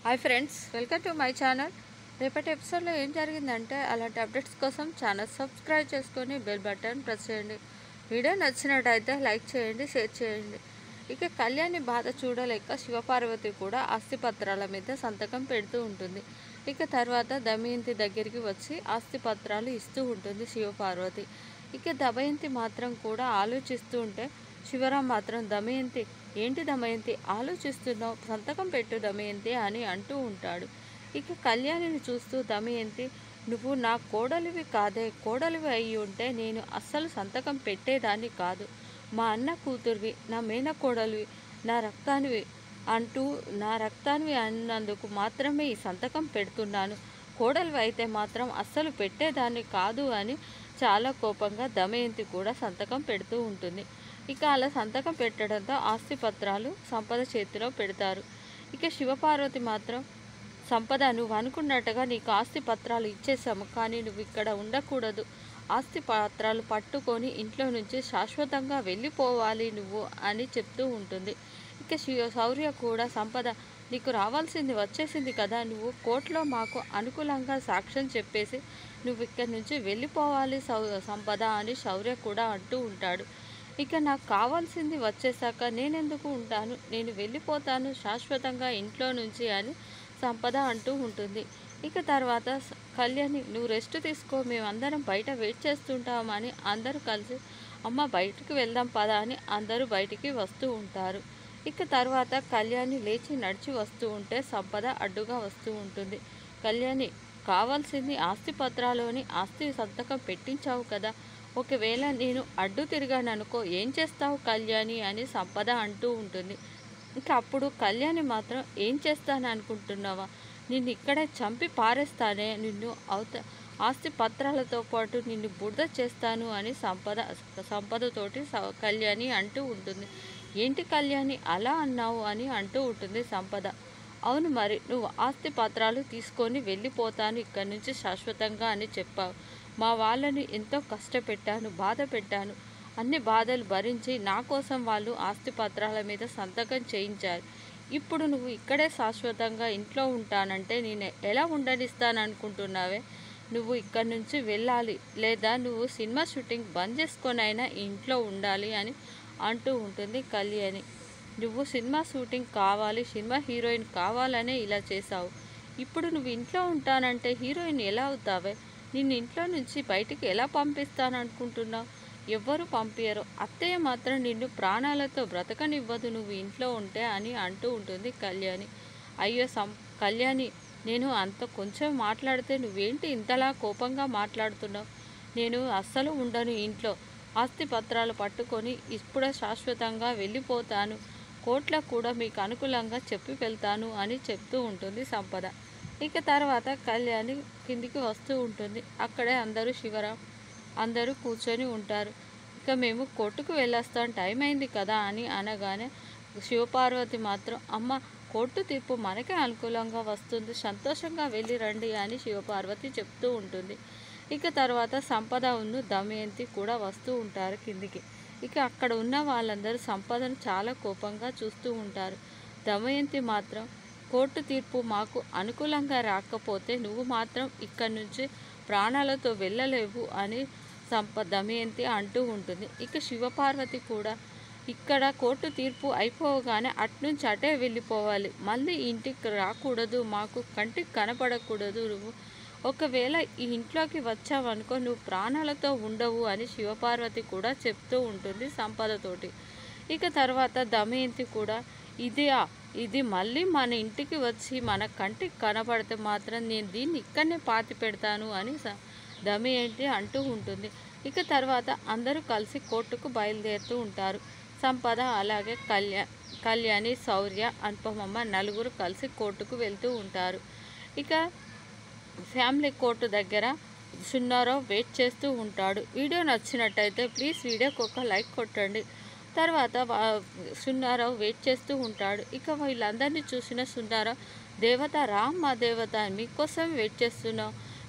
hi friends welcome to my channel రేపటి ఎపిసోడ్లో ఏం జరిగిందంటే అలాంటి అప్డేట్స్ కోసం ఛానల్ సబ్స్క్రైబ్ చేసుకొని బెల్ బటన్ ప్రెస్ చేయండి వీడియో నచ్చినట్టయితే లైక్ చేయండి షేర్ చేయండి ఇక కళ్యాణి బాధ చూడలేక శివపార్వతి కూడా ఆస్తిపత్రాల మీద సంతకం పెడుతూ ఉంటుంది ఇక తర్వాత దమయంతి దగ్గరికి వచ్చి ఆస్తిపత్రాలు ఇస్తూ ఉంటుంది శివపార్వతి ఇక దమయంతి మాత్రం కూడా ఆలోచిస్తూ ఉంటే శివరాం మాత్రం దమయంతి ఏంటి దమయంతి ఆలోచిస్తున్నావు సంతకం పెట్టు దమయంతి అని అంటూ ఉంటాడు ఇక కళ్యాణిని చూస్తూ దమయంతి నువ్వు నా కోడలివి కాదే కోడలివి అయి ఉంటే నేను అస్సలు సంతకం పెట్టేదాన్ని కాదు మా అన్న కూతురివి నా మేనకోడలివి నా రక్తానివి అంటూ నా రక్తానివి అన్నందుకు మాత్రమే ఈ సంతకం పెడుతున్నాను కోడలివి అయితే మాత్రం అస్సలు పెట్టేదాన్ని కాదు అని చాలా కోపంగా దమయంతి కూడా సంతకం పెడుతూ ఉంటుంది ఇక అలా సంతకం పెట్టడంతో ఆస్తి పత్రాలు సంపద చేతిలో పెడతారు ఇక శివపార్వతి మాత్రం సంపద నువ్వు అనుకున్నట్టుగా నీకు ఆస్తి పత్రాలు ఇచ్చేసాము కానీ నువ్వు ఇక్కడ ఉండకూడదు ఆస్తి పత్రాలు పట్టుకొని ఇంట్లో నుంచి శాశ్వతంగా వెళ్ళిపోవాలి నువ్వు అని చెప్తూ ఉంటుంది ఇక శివ శౌర్య కూడా సంపద నీకు రావాల్సింది వచ్చేసింది కదా నువ్వు కోర్టులో మాకు అనుకూలంగా సాక్ష్యం చెప్పేసి నువ్వు ఇక్కడి నుంచి వెళ్ళిపోవాలి సౌ సంపద అని శౌర్య కూడా అంటూ ఉంటాడు ఇక నాకు కావాల్సింది వచ్చేసాక నేనెందుకు ఉంటాను నేను వెళ్ళిపోతాను శాశ్వతంగా ఇంట్లో నుంచి అని సంపద అంటూ ఉంటుంది ఇక తర్వాత స- కళ్యాణి నువ్వు రెస్ట్ తీసుకో మేమందరం బయట వెయిట్ చేస్తుంటామని అందరూ కలిసి అమ్మ బయటికి వెళ్దాం పదా అని అందరూ బయటికి వస్తూ ఉంటారు ఇక తర్వాత కళ్యాణి లేచి నడిచి వస్తూ ఉంటే సంపద అడ్డుగా వస్తూ ఉంటుంది కళ్యాణి కావాల్సింది ఆస్తి పత్రాలోని ఆస్తి సంతకం పెట్టించావు కదా ఒకవేళ నేను అడ్డు తిరిగాననుకో ఏం చేస్తావు కళ్యాణి అని సంపద అంటూ ఉంటుంది ఇంకా అప్పుడు కళ్యాణి మాత్రం ఏం చేస్తాను అనుకుంటున్నావా నిన్ను ఇక్కడే చంపి పారేస్తానే నిన్ను అవత ఆస్తి పత్రాలతో పాటు నిన్ను బురద చేస్తాను అని సంపద సంపదతోటి స- కళ్యాణి అంటూ ఉంటుంది ఏంటి కళ్యాణి అలా అన్నావు అని అంటూ ఉంటుంది సంపద అవును మరి నువ్వు ఆస్తి పత్రాలు తీసుకొని వెళ్ళిపోతాను ఇక్కడి నుంచి శాశ్వతంగా అని చెప్పావు మా వాళ్ళని ఎంతో కష్టపెట్టాను బాధ పెట్టాను అన్ని బాధలు భరించి నా కోసం వాళ్ళు ఆస్తి పత్రాల మీద సంతకం చేయించారు ఇప్పుడు నువ్వు ఇక్కడే శాశ్వతంగా ఇంట్లో ఉంటానంటే నేను ఎలా ఉండనిస్తాననుకుంటున్నావే నువ్వు ఇక్కడి నుంచి వెళ్ళాలి లేదా నువ్వు సినిమా షూటింగ్ బంద్ చేసుకొనైనా ఈ ఇంట్లో ఉండాలి అని అంటూ ఉంటుంది కళ్యాణి నువ్వు సినిమా షూటింగ్ కావాలి సినిమా హీరోయిన్ కావాలనే ఇలా చేశావు ఇప్పుడు నువ్వు ఇంట్లో ఉంటానంటే హీరోయిన్ ఎలా అవుతావే నిన్ను ఇంట్లో నుంచి బయటికి ఎలా పంపిస్తాననుకుంటున్నావు ఎవ్వరు పంపించరు అత్తయ్య మాత్రం నిన్ను ప్రాణాలతో బ్రతకనివ్వదు నువ్వు ఇంట్లో ఉంటే అని అంటూ ఉంటుంది కళ్యాణి అయ్యో సం కళ్యాణి నేను అంత కొంచెం మాట్లాడితే నువ్వేంటి ఇంతలా కోపంగా మాట్లాడుతున్నావు నేను అస్సలు ఉండను ఇంట్లో ఆస్తి పత్రాలు పట్టుకొని ఇప్పుడే శాశ్వతంగా వెళ్ళిపోతాను కోర్టులో కూడా మీకు అనుకూలంగా చెప్పి వెళ్తాను అని చెప్తూ ఉంటుంది సంపద ఇక తర్వాత కళ్యాణి కిందికి వస్తూ ఉంటుంది అక్కడే అందరూ శివరాం అందరూ కూర్చొని ఉంటారు ఇక మేము కోర్టుకు వెళ్ళొస్తాం టైం అయింది కదా అని అనగానే శివపార్వతి మాత్రం అమ్మ కోర్టు తీర్పు మనకే అనుకూలంగా వస్తుంది సంతోషంగా వెళ్ళి రండి అని శివపార్వతి చెప్తూ ఉంటుంది ఇక తర్వాత సంపద ఉన్న దమయంతి కూడా వస్తూ ఉంటారు కిందికి ఇక అక్కడ ఉన్న వాళ్ళందరూ సంపదను చాలా కోపంగా చూస్తూ ఉంటారు దమయంతి మాత్రం కోర్టు తీర్పు మాకు అనుకూలంగా రాకపోతే నువ్వు మాత్రం ఇక్కడి నుంచి ప్రాణాలతో వెళ్ళలేవు అని సంప దమయంతి అంటూ ఉంటుంది ఇక శివపార్వతి కూడా ఇక్కడ కోర్టు తీర్పు అయిపోగానే అట్నుంచి అటే వెళ్ళిపోవాలి మళ్ళీ ఇంటికి రాకూడదు మాకు కంటికి కనపడకూడదు నువ్వు ఒకవేళ ఈ ఇంట్లోకి వచ్చావనుకో నువ్వు ప్రాణాలతో ఉండవు అని శివపార్వతి కూడా చెప్తూ ఉంటుంది సంపదతోటి ఇక తర్వాత దమయంతి కూడా ఇదియా ఇది మళ్ళీ మన ఇంటికి వచ్చి మన కంటికి కనపడితే మాత్రం నేను దీన్ని ఇక్కడనే పాతి పెడతాను అని స- దమయంతి అంటూ ఉంటుంది ఇక తర్వాత అందరూ కలిసి కోర్టుకు బయలుదేరుతూ ఉంటారు సంపద అలాగే కళ్యాణ్ కళ్యాణి శౌర్య అనుపమమ్మ నలుగురు కలిసి కోర్టుకు వెళ్తూ ఉంటారు ఇక ఫ్యామిలీ కోర్టు దగ్గర సున్నారావు వెయిట్ చేస్తూ ఉంటాడు వీడియో నచ్చినట్టయితే ప్లీజ్ వీడియోకి ఒక లైక్ కొట్టండి తర్వాత వా- సున్నారావు వెయిట్ చేస్తూ ఉంటాడు ఇక వీళ్ళందరినీ చూసిన సున్నారావు దేవత రామ్ మా దేవత మీకోసం వెయిట్ చేస్తున్నావు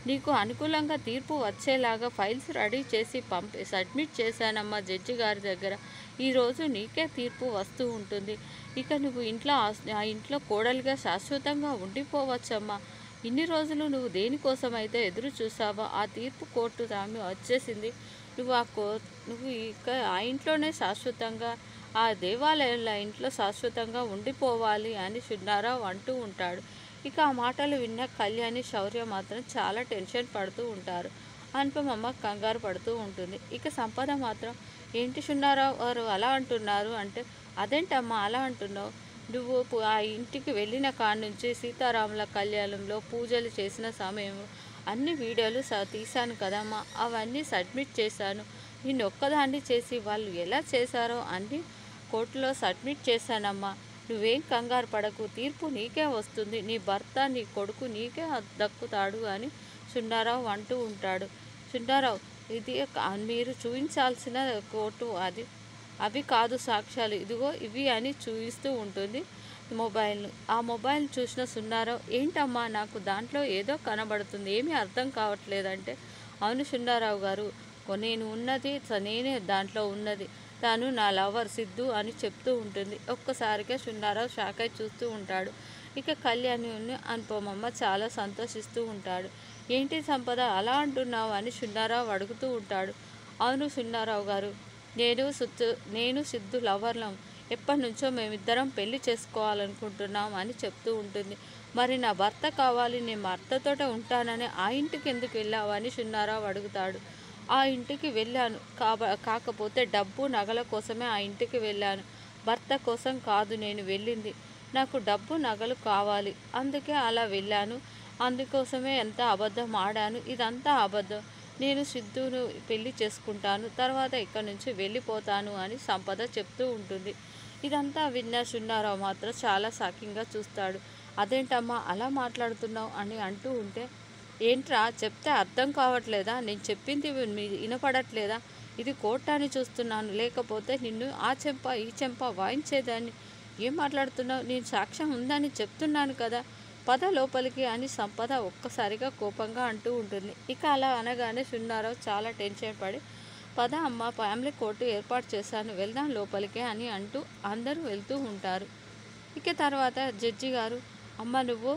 నీకు అనుకూలంగా తీర్పు వచ్చేలాగా ఫైల్స్ రెడీ చేసి పంపి సబ్మిట్ చేశానమ్మా జడ్జి గారి దగ్గర ఈరోజు నీకే తీర్పు వస్తూ ఉంటుంది ఇక నువ్వు ఇంట్లో ఆస్- ఆ ఇంట్లో కోడలిగా శాశ్వతంగా ఉండిపోవచ్చమ్మా ఇన్ని రోజులు నువ్వు దేనికోసం అయితే ఎదురు చూసావో ఆ తీర్పు కోర్టు ఆమె వచ్చేసింది నువ్వు ఆ కో నువ్వు ఇక ఆ ఇంట్లోనే శాశ్వతంగా ఆ దేవాలయంలో ఆ ఇంట్లో శాశ్వతంగా ఉండిపోవాలి అని సున్నారావు అంటూ ఉంటాడు ఇక ఆ మాటలు విన్న కళ్యాణి శౌర్య మాత్రం చాలా టెన్షన్ పడుతూ ఉంటారు అనుపమమ్మ కంగారు పడుతూ ఉంటుంది ఇక సంపద మాత్రం ఏంటి సున్నారావు వారు అలా అంటున్నారు అంటే అదేంటమ్మా అలా అంటున్నావు నువ్వు పు- ఆ ఇంటికి వెళ్ళిన కాడ నుంచి సీతారాముల కళ్యాణంలో పూజలు చేసిన సమయం అన్ని వీడియోలు స- తీశాను కదమ్మా అవన్నీ సబ్మిట్ చేశాను నేను ఒక్కదాన్ని చేసి వాళ్ళు ఎలా చేశారో అన్నీ కోర్టులో సబ్మిట్ చేశానమ్మా నువ్వేం కంగారు పడకు తీర్పు నీకే వస్తుంది నీ భర్త నీ కొడుకు నీకే దక్కుతాడు అని సున్నారావు అంటూ ఉంటాడు సున్నారావు ఇది ఒక- మీరు చూపించాల్సిన కోర్టు అది అవి కాదు సాక్ష్యాలు ఇదిగో ఇవి అని చూపిస్తూ ఉంటుంది మొబైల్ను ఆ మొబైల్ చూసిన సున్నారావు ఏంటమ్మా నాకు దాంట్లో ఏదో కనబడుతుంది ఏమీ అర్థం కావట్లేదంటే అవును సున్నారావు గారు కొ- నేను ఉన్నది స- నేనే దాంట్లో ఉన్నది తాను నా లవర్ సిద్ధు అని చెప్తూ ఉంటుంది ఒక్కసారిగా సున్నారావు షాక్ అయి చూస్తూ ఉంటాడు ఇక కళ్యాణి ఉన్న అనుపమమ్మ చాలా సంతోషిస్తూ ఉంటాడు ఏంటి సంపద అలా అంటున్నావు అని సున్నారావు అడుగుతూ ఉంటాడు అవును సున్నారావు గారు నేను సిద్ధు నేను సిద్ధు లవర్లం ఎప్పటి నుంచో మేమిద్దరం పెళ్లి చేసుకోవాలనుకుంటున్నాం అని చెప్తూ ఉంటుంది మరి నా భర్త కావాలి నేను మా భర్తతోటే ఉంటానని ఆ ఇంటికి ఎందుకు వెళ్ళావు అని సున్నారావు అడుగుతాడు ఆ ఇంటికి వెళ్ళాను కాబ కాకపోతే డబ్బు నగల కోసమే ఆ ఇంటికి వెళ్ళాను భర్త కోసం కాదు నేను వెళ్ళింది నాకు డబ్బు నగలు కావాలి అందుకే అలా వెళ్ళాను అందుకోసమే ఎంత అబద్ధం ఆడాను ఇదంతా అబద్ధం నేను సిద్ధును పెళ్లి చేసుకుంటాను తర్వాత ఇక్కడి నుంచి వెళ్ళిపోతాను అని సంపద చెప్తూ ఉంటుంది ఇదంతా విన్న సున్నారావు మాత్రం చాలా షాకింగ్గా చూస్తాడు అదేంటమ్మా అలా మాట్లాడుతున్నావు అని అంటూ ఉంటే ఏంట్రా చెప్తే అర్థం కావట్లేదా నేను చెప్పింది మీ వినపడట్లేదా ఇది కోర్టాన్ని చూస్తున్నాను లేకపోతే నిన్ను ఆ చెంప ఈ చెంప వాయించేదాన్ని ఏం మాట్లాడుతున్నావు నేను సాక్ష్యం ఉందని చెప్తున్నాను కదా పద లోపలికి అని సంపద ఒక్కసారిగా కోపంగా అంటూ ఉంటుంది ఇక అలా అనగానే సున్నారావు చాలా టెన్షన్ పడి పద అమ్మ ఫ్యామిలీ కోర్టు ఏర్పాటు చేశాను వెళ్దాం లోపలికి అని అంటూ అందరూ వెళ్తూ ఉంటారు ఇక తర్వాత జడ్జి గారు అమ్మ నువ్వు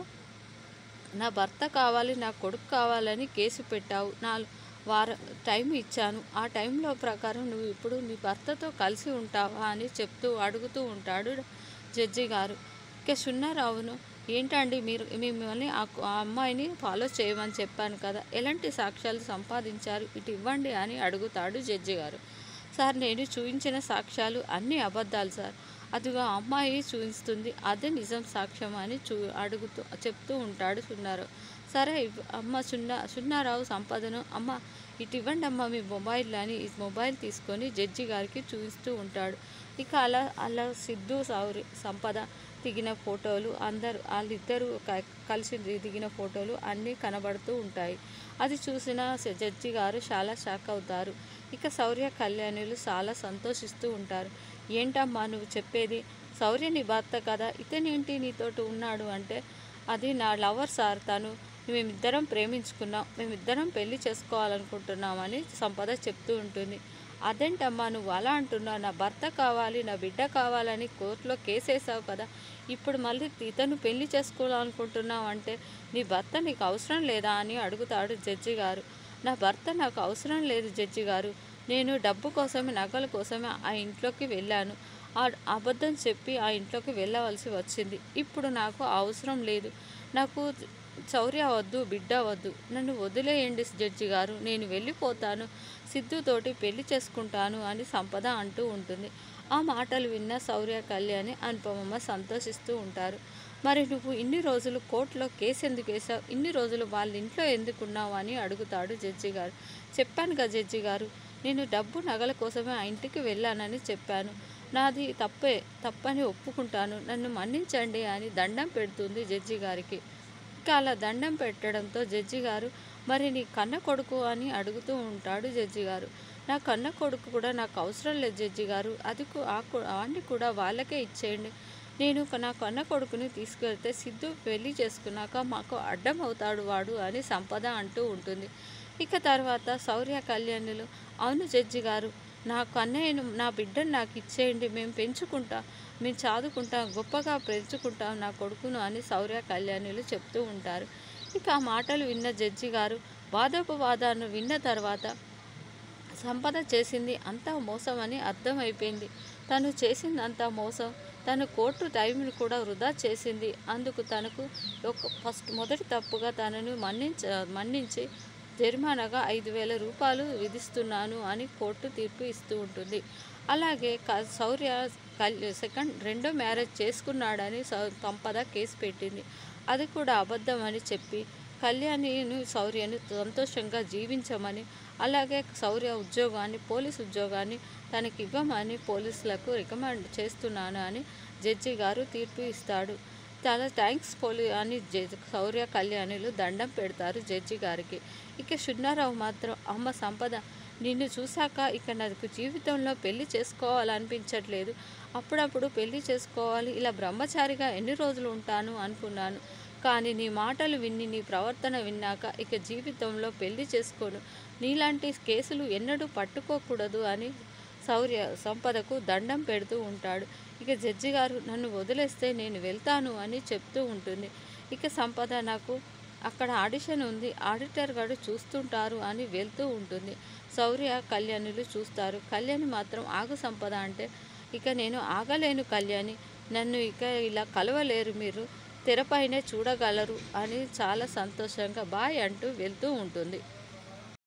నా భర్త కావాలి నా కొడుకు కావాలని కేసు పెట్టావు నా వార టైం ఇచ్చాను ఆ టైంలో ప్రకారం నువ్వు ఇప్పుడు నీ భర్తతో కలిసి ఉంటావా అని చెప్తూ అడుగుతూ ఉంటాడు జడ్జి గారు ఇక సున్నారావును ఏంటండి మీరు మిమ్మల్ని ఆ ఆ అమ్మాయిని ఫాలో చేయమని చెప్పాను కదా ఎలాంటి సాక్ష్యాలు సంపాదించారు ఇటు ఇవ్వండి అని అడుగుతాడు జడ్జి గారు సార్ నేను చూపించిన సాక్ష్యాలు అన్నీ అబద్ధాలు సార్ అదిగా అమ్మాయి చూపిస్తుంది అదే నిజం సాక్ష్యం అని చూ అడుగుతూ చెప్తూ ఉంటాడు సున్నారావు సరే ఇవ్- అమ్మ సున్నా సున్నారావు సంపదను అమ్మ ఇటు ఇవ్వండి అమ్మ మీ మొబైల్ అని ఈ మొబైల్ తీసుకొని జడ్జి గారికి చూపిస్తూ ఉంటాడు ఇక అలా అలా సిద్ధు సౌరి సంపద దిగిన ఫోటోలు అందరు వాళ్ళిద్దరూ క- కలిసి ది- దిగిన ఫోటోలు అన్నీ కనబడుతూ ఉంటాయి అది చూసిన స- జడ్జి గారు చాలా షాక్ అవుతారు ఇక శౌర్య కళ్యాణులు చాలా సంతోషిస్తూ ఉంటారు ఏంటమ్మా నువ్వు చెప్పేది శౌర్య నీ భర్త కదా ఇతనేంటి నీతోటి ఉన్నాడు అంటే అది నా లవర్ సార్ తను మేమిద్దరం ప్రేమించుకున్నాం మేమిద్దరం పెళ్లి చేసుకోవాలనుకుంటున్నామని సంపద చెప్తూ ఉంటుంది అదేంటమ్మా నువ్వు అలా అంటున్నావు నా భర్త కావాలి నా బిడ్డ కావాలని కోర్టులో కేసేసావు కదా ఇప్పుడు మళ్ళీ ఇతను పెళ్లి చేసుకోవాలనుకుంటున్నావు అంటే నీ భర్త నీకు అవసరం లేదా అని అడుగుతాడు జడ్జి గారు నా భర్త నాకు అవసరం లేదు జడ్జి గారు నేను డబ్బు కోసమే నగల కోసమే ఆ ఇంట్లోకి వెళ్ళాను ఆ అబద్ధం చెప్పి ఆ ఇంట్లోకి వెళ్ళవలసి వచ్చింది ఇప్పుడు నాకు అవసరం లేదు నాకు చౌర్య వద్దు బిడ్డ వద్దు నన్ను వదిలేయండి జడ్జి గారు నేను వెళ్ళిపోతాను సిద్ధుతోటి పెళ్లి చేసుకుంటాను అని సంపద అంటూ ఉంటుంది ఆ మాటలు విన్న శౌర్య కళ్యాణి అనుపమమ్మ సంతోషిస్తూ ఉంటారు మరి నువ్వు ఇన్ని రోజులు కోర్టులో కేసు ఎందుకు వేసావు ఇన్ని రోజులు వాళ్ళ ఇంట్లో ఎందుకున్నావు అని అడుగుతాడు జడ్జి గారు చెప్పాను కదా జడ్జి గారు నేను డబ్బు నగల కోసమే ఆ ఇంటికి వెళ్ళానని చెప్పాను నాది తప్పే తప్పని ఒప్పుకుంటాను నన్ను మన్నించండి అని దండం పెడుతుంది జడ్జి గారికి ఇంకా అలా దండం పెట్టడంతో జడ్జి గారు మరి నీ కన్న కొడుకు అని అడుగుతూ ఉంటాడు జడ్జి గారు నా కన్న కొడుకు కూడా నాకు అవసరం లేదు జడ్జి గారు అది కూ- ఆ కూ- వాడిని కూడా వాళ్ళకే ఇచ్చేయండి నేను ఒక- నా కన్న కొడుకుని తీసుకెళ్తే సిద్ధు పెళ్లి చేసుకున్నాక మాకు అడ్డం అవుతాడు వాడు అని సంపద అంటూ ఉంటుంది ఇక తర్వాత శౌర్య కళ్యాణులు అవును జడ్జి గారు నా కన్నయ్యను నా బిడ్డను నాకు ఇచ్చేయండి మేము పెంచుకుంటాం మేము చదువుకుంటాం గొప్పగా పెంచుకుంటాం నా కొడుకును అని శౌర్య కళ్యాణులు చెప్తూ ఉంటారు ఇక ఆ మాటలు విన్న జడ్జి గారు వాదోపవాదాన్ని విన్న తర్వాత సంపద చేసింది అంతా మోసం అని అర్థమైపోయింది తను చేసింది అంతా మోసం తను కోర్టు టైంని కూడా వృధా చేసింది అందుకు తనకు ఒక ఫస్ట్ మొదటి తప్పుగా తనను మన్నించ మన్నించి జరిమానాగా ఐదు వేల రూపాయలు విధిస్తున్నాను అని కోర్టు తీర్పు ఇస్తూ ఉంటుంది అలాగే క శౌర్య కల్ సెకండ్ రెండో మ్యారేజ్ చేసుకున్నాడని సౌ- సంపద కేసు పెట్టింది అది కూడా అబద్ధం అని చెప్పి కళ్యాణిని శౌర్యను సంతోషంగా జీవించమని అలాగే శౌర్య ఉద్యోగాన్ని పోలీస్ ఉద్యోగాన్ని తనకి ఇవ్వమని పోలీసులకు రికమెండ్ చేస్తున్నాను అని జడ్జి గారు తీర్పు ఇస్తాడు చాలా థ్యాంక్స్ పోలీ అని జడ్జి శౌర్య కళ్యాణులు దండం పెడతారు జడ్జి గారికి ఇక సున్నారావు మాత్రం అమ్మ సంపద నిన్ను చూశాక ఇక నాకు జీవితంలో పెళ్లి చేసుకోవాలనిపించట్లేదు అప్పుడప్పుడు పెళ్లి చేసుకోవాలి ఇలా బ్రహ్మచారిగా ఎన్ని రోజులు ఉంటాను అనుకున్నాను కానీ నీ మాటలు విని నీ ప్రవర్తన విన్నాక ఇక జీవితంలో పెళ్లి చేసుకోను నీలాంటి కేసులు ఎన్నడూ పట్టుకోకూడదు అని శౌర్య సంపదకు దండం పెడుతూ ఉంటాడు ఇక జడ్జి గారు నన్ను వదిలేస్తే నేను వెళ్తాను అని చెప్తూ ఉంటుంది ఇక సంపద నాకు అక్కడ ఆడిషన్ ఉంది ఆడిటర్ గారు చూస్తుంటారు అని వెళ్తూ ఉంటుంది శౌర్య కళ్యాణులు చూస్తారు కళ్యాణి మాత్రం ఆగు సంపద అంటే ఇక నేను ఆగలేను కళ్యాణి నన్ను ఇక ఇలా కలవలేరు మీరు తెరపైనే చూడగలరు అని చాలా సంతోషంగా బాయ్ అంటూ వెళ్తూ ఉంటుంది